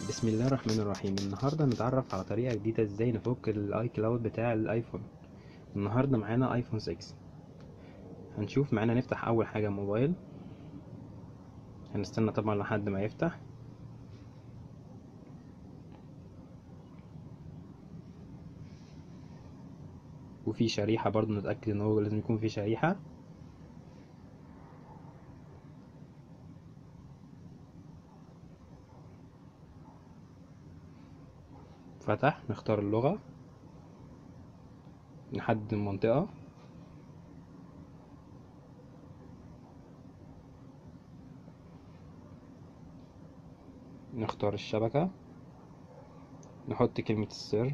بسم الله الرحمن الرحيم النهارده هنتعرف على طريقه جديده ازاي نفك الاي كلاود بتاع الايفون النهارده معانا ايفون 6 هنشوف معانا نفتح اول حاجه موبايل هنستنى طبعا لحد ما يفتح وفي شريحه برضو نتاكد ان هو لازم يكون في شريحه فتح نختار اللغة نحدد المنطقة نختار الشبكة نحط كلمة السر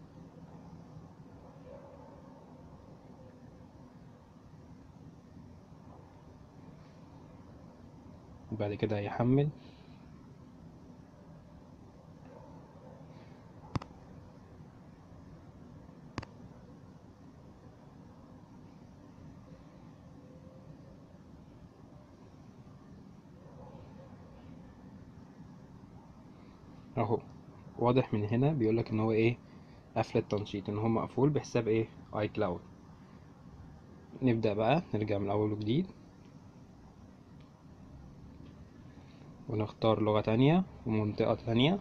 بعد كده هيحمل اهو واضح من هنا بيقولك ان هو ايه قفل التنشيط ان هو مقفول بحساب ايه اي كلاود نبدأ بقى نرجع من اول وجديد ونختار لغة تانية ومنطقة تانية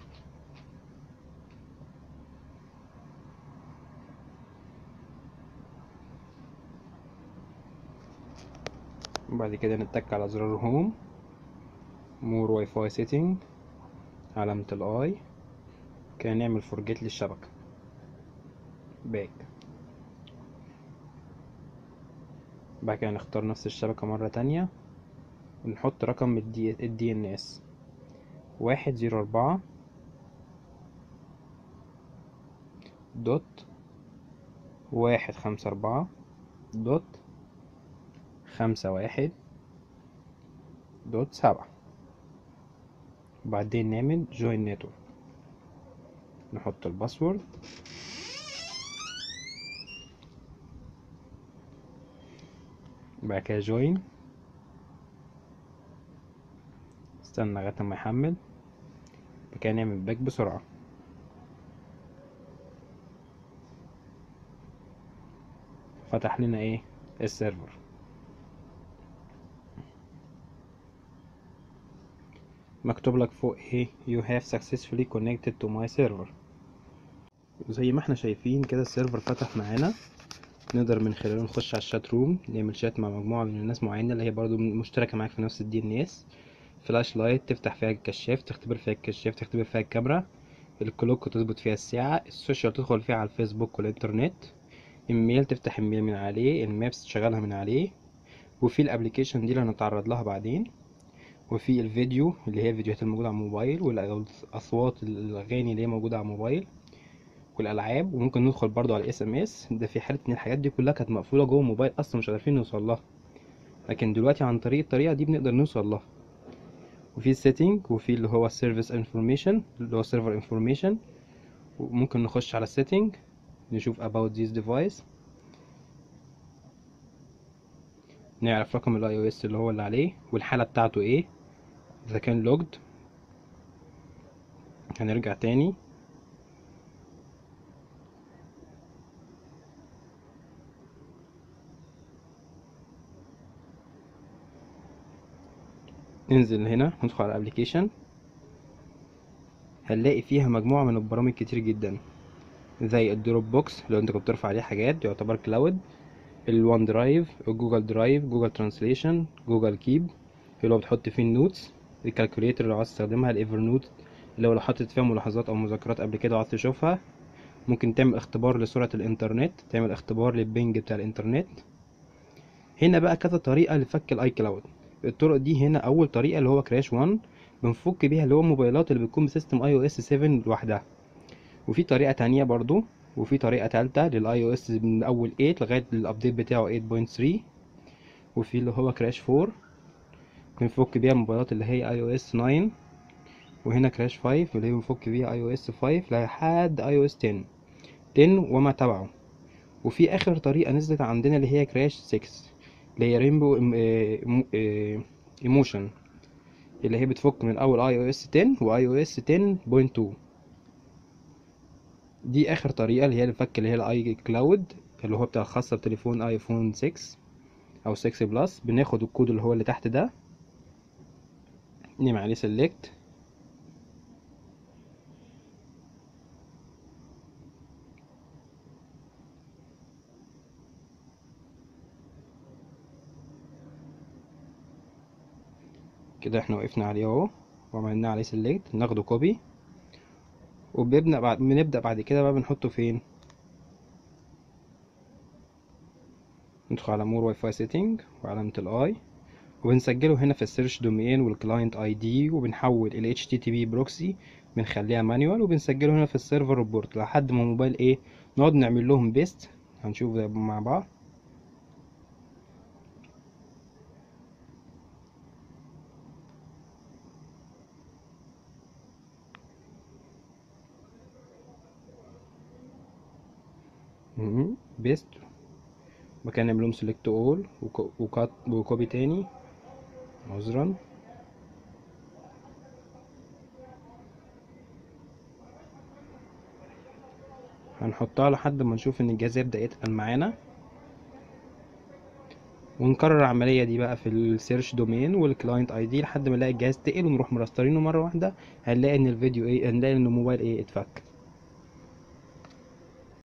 وبعد كده نتك على زرار هوم مور واي فاي سيتنج علامة الاي كده نعمل فورجيت للشبكة باك بعد كده نختار نفس الشبكة مرة تانية ونحط رقم الدي, الدي ان اس واحد زيرو اربعة دوت واحد خمسة اربعة دوت خمسة واحد دوت سبعة وبعدين نعمل جوين نتورك نحط الباسورد بعد كده جوين استنى لغاية ما يحمل بعد كده نعمل باك بسرعة فتح لنا ايه السيرفر مكتوب لك فوق ايه you have successfully connected to my server زي ما احنا شايفين كده السيرفر فتح معانا نقدر من خلاله نخش على الشات روم نعمل شات مع مجموعة من الناس معينة اللي هي برضو مشتركة معاك في نفس الدي ان اس فلاش لايت تفتح فيها الكشاف تختبر فيها الكشاف تختبر فيها الكاميرا الكلوك تظبط فيها الساعة السوشيال تدخل فيها على الفيسبوك والانترنت الميل تفتح الميل من عليه المابس تشغلها من عليه وفي الابليكيشن دي اللي هنتعرض لها بعدين وفي الفيديو اللي هي الفيديوهات الموجودة على الموبايل والأصوات الأغاني اللي هي موجودة على الموبايل والألعاب وممكن ندخل برضو على الاس ام اس ده في حالة إن الحاجات دي كلها كانت مقفولة جوه الموبايل أصلا مش عارفين نوصل لها لكن دلوقتي عن طريق الطريقة دي بنقدر نوصل لها وفي السيتنج وفي اللي هو السيرفيس انفورميشن اللي هو سيرفر انفورميشن وممكن نخش على السيتنج نشوف about this device نعرف رقم الاي او اس اللي هو اللي عليه والحالة بتاعته ايه اذا كان لوجد هنرجع تاني ننزل هنا ندخل على الابليكيشن هنلاقي فيها مجموعة من البرامج كتير جدا زي الدروب بوكس لو انت كنت بترفع عليه حاجات يعتبر كلاود الوان درايف الجوجل درايف جوجل ترانسليشن جوجل كيب اللي هو بتحط فيه النوتس الكالكوليتر لو عايز تستخدمها الايفر نوت اللي هو لو حطيت فيها ملاحظات او مذكرات قبل كده وعايز تشوفها ممكن تعمل اختبار لسرعة الانترنت تعمل اختبار للبنج بتاع الانترنت هنا بقى كذا طريقة لفك الاي كلاود الطرق دي هنا اول طريقة اللي هو كراش 1 بنفك بيها اللي هو الموبايلات اللي بتكون بسيستم اي او اس 7 لوحدها وفي طريقة تانية برضو وفي طريقة تالتة للاي او اس من اول 8 لغاية الابديت بتاعه 8.3 وفي اللي هو كراش 4 بنفك بيها الموبايلات اللي هي اي او اس 9 وهنا كراش 5 اللي هي بنفك بيها اي او اس 5 لحد اي او اس 10 10 وما تبعه وفي اخر طريقة نزلت عندنا اللي هي كراش 6 اللي هي رينبو ايموشن اللي هي بتفك من اول اي او اس 10 واي او اس 10.2 دي اخر طريقه اللي هي الفك اللي هي الاي كلاود اللي هو بتاع الخاصه بتليفون ايفون 6 او 6 بلس بناخد الكود اللي هو اللي تحت ده نعمل عليه سيلكت كده احنا وقفنا عليه اهو وعملنا عليه سيلكت ناخده كوبي وبنبدأ بعد بنبدأ بعد كده بقى بنحطه فين ندخل على مور واي فاي سيتنج وعلامة الاي وبنسجله هنا في السيرش دومين والكلاينت اي دي وبنحول ال HTTP بروكسي بنخليها مانيوال وبنسجله هنا في السيرفر ريبورت لحد ما موبايل ايه نقعد نعمل لهم بيست هنشوف ده مع بعض بيست مكان نعمل لهم سيلكت اول وكات وكوبي تاني عذرا هنحطها لحد ما نشوف ان الجهاز يبدأ يتقل معانا ونكرر العملية دي بقى في السيرش دومين والكلاينت اي دي لحد ما نلاقي الجهاز تقل ونروح مرسترينه مرة واحدة هنلاقي ان الفيديو ايه هنلاقي ان الموبايل ايه اتفك